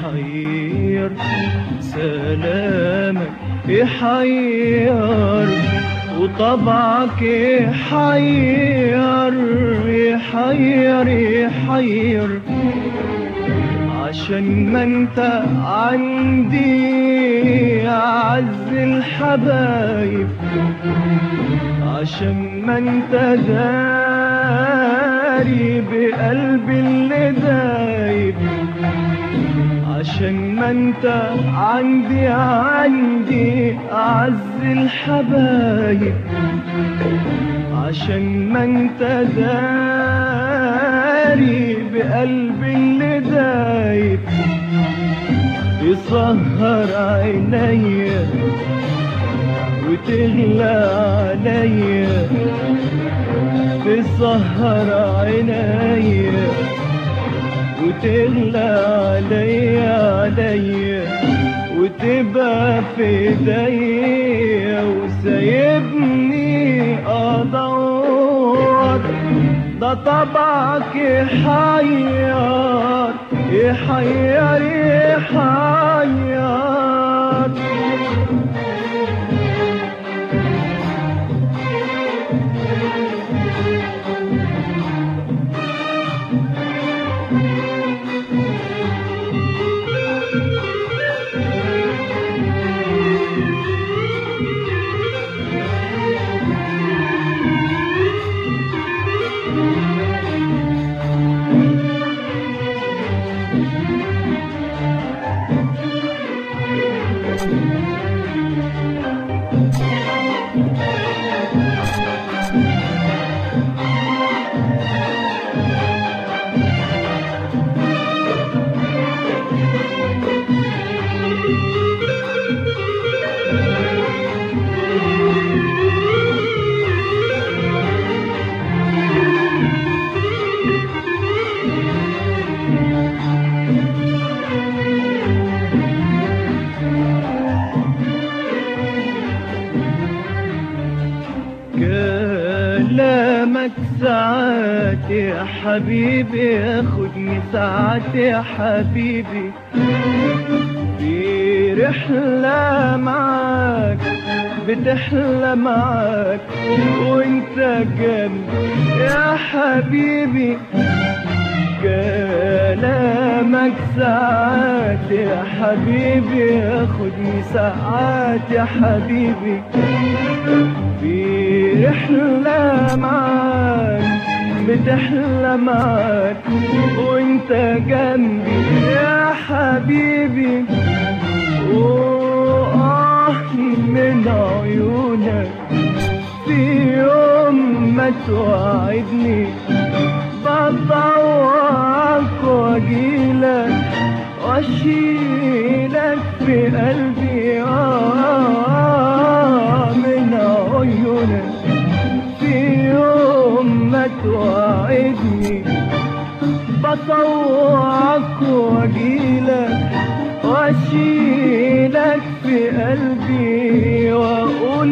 يحير سلامك يحير وطبعك يحير يحير يحير عشان ما انت عندي اعز الحبايب عشان ما انت داري بقلبي اللي دايب عشان ما انت عندي عندي اعز الحبايب عشان ما انت داري بقلبي اللي دايب يسهر عينيا وتغلى عليا تسهر عينيا وتغلى عليا عليا وتبقى في ايديا وسايبني ادور ده طبعك يحير يحير يحير كلامك ساعات يا حبيبي ياخدني ساعات يا حبيبي في رحلة معاك بتحلى معاك وانت جنبي يا حبيبي كلامك ساعات يا حبيبي ياخدني ساعات يا حبيبي في رحلة معاك بتحلى معاك وانت جنبي يا حبيبي وآه من عيونك في يوم ما توعدني بطوعك واجيلك واشيلك في قلبي آه من عيونك في يوم ما توعدني بطوعك واجيلك واشيلك في قلبي واقول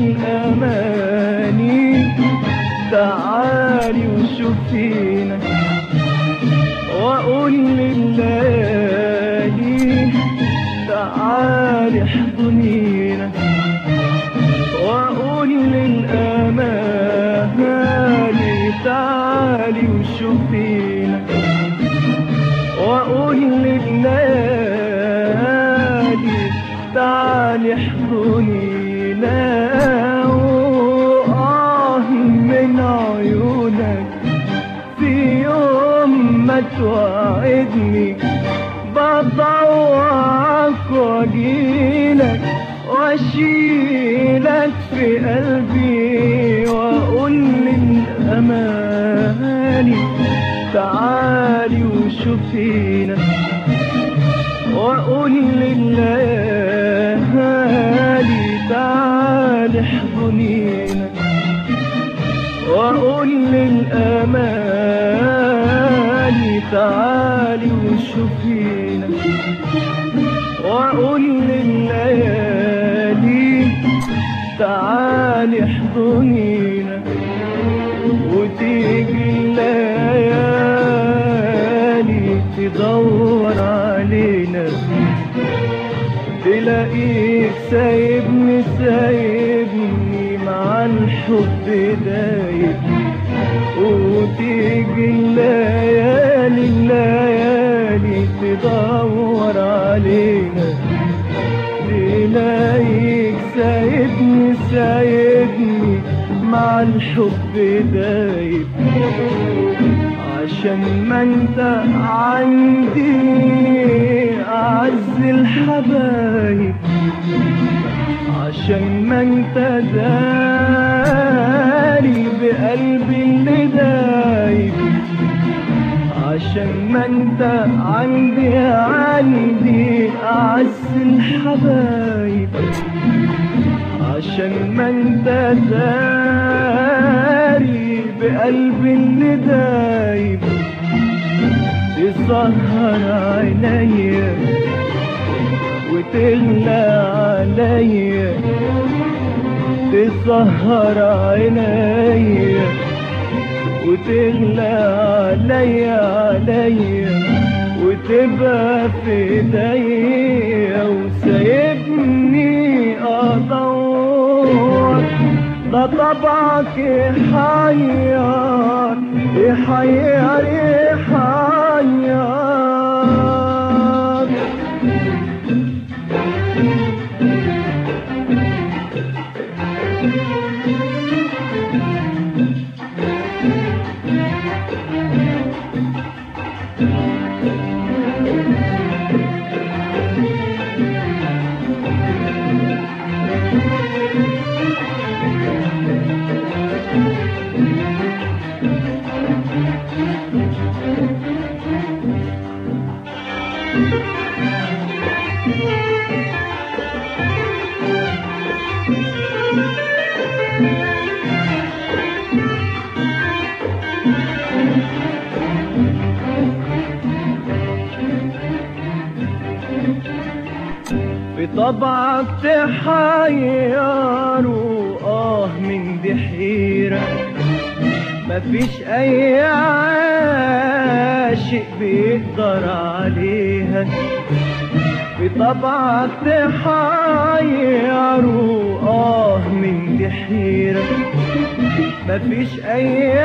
للاماني تعالي وشوفينا واقول لليالي تعالي احضنينا واقول للاماني تعالي وشوفينا واقول لليالي تعالي احضنينا وآه من عيونك في يوم ما توعدني بطوعك واجيلك واشيلك في قلبي واقول للاماني تعالي وشوفينا واقول لليالي تعالي احضنينا واقول للاماني تعالي وشوفينا واقول لليالي تعالي احضنينا وتيجي الليالي تدور علينا الاقيك سايبني سايبني مع الحب دايب وتيجي الليالي الليالي تدور علينا تلاقيك سايبني سايبني مع الحب دايب عشان ما انت عندي اعز الحبايب عشان ما انت داري بقلبي اللي دايب عشان ما انت عندي عندي اعز الحبايب عشان ما انت داري بقلبي اللي دايب تسهر عينيا وتغلى عليا تسهر عينيا وتغلى عليا عليا وتبقى في ايديا وسايبني ادور ده طبعك يحير يحير يحير بطبعك تحير وآه من دي حيرة مفيش أي عاشق بيقدر عليها بطبعك تحير وآه من دي حيرة مفيش أي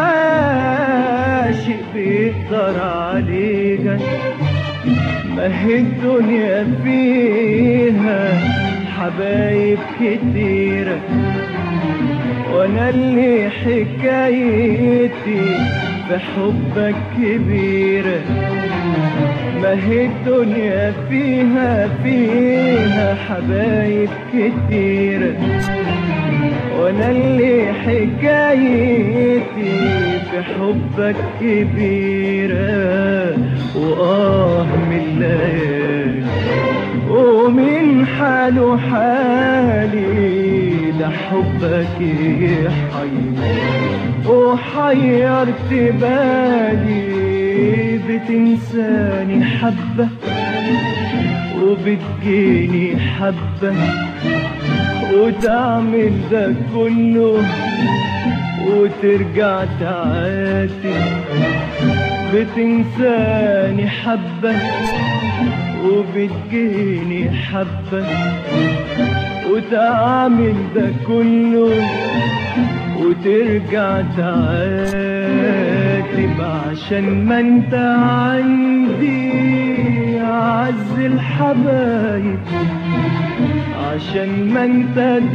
عاشق بيقدر عليها ما هي الدنيا فيها حبايب كتيرة وانا اللي حكايتي بحبك كبيرة ما هي الدنيا فيها فيها حبايب كتيرة وانا اللي حكايتي بحبك كبيرة وآه من الليالي ومن حاله حالي لحبك يحيي وحيرت بالي بتنساني حبة وبتجيني حبة وتعمل ده كله وترجع تعاتي بتنساني حبة وبتجيني حبة وتعمل ده كله وترجع تعاتب عشان ما انت عندي اعز الحبايب عشان ما انت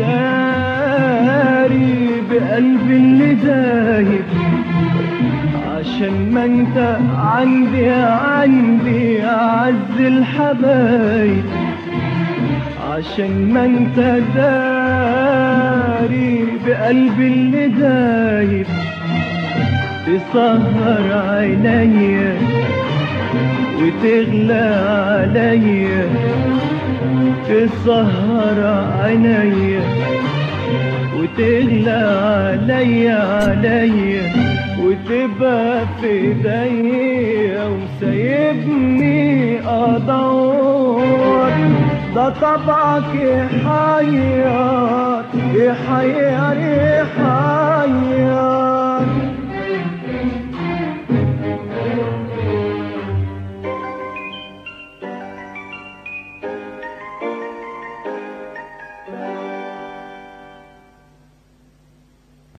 داري بقلبي اللي دايب عشان ما انت عندي عندي اعز الحبايب عشان ما انت داري بقلبي اللي دايب تسهر عينيا وتغلى عليا تسهر عينيا وتغلى عليا عليا وتبقى في ايديا وسايبني ادور ده طبعك يحير يحير يحير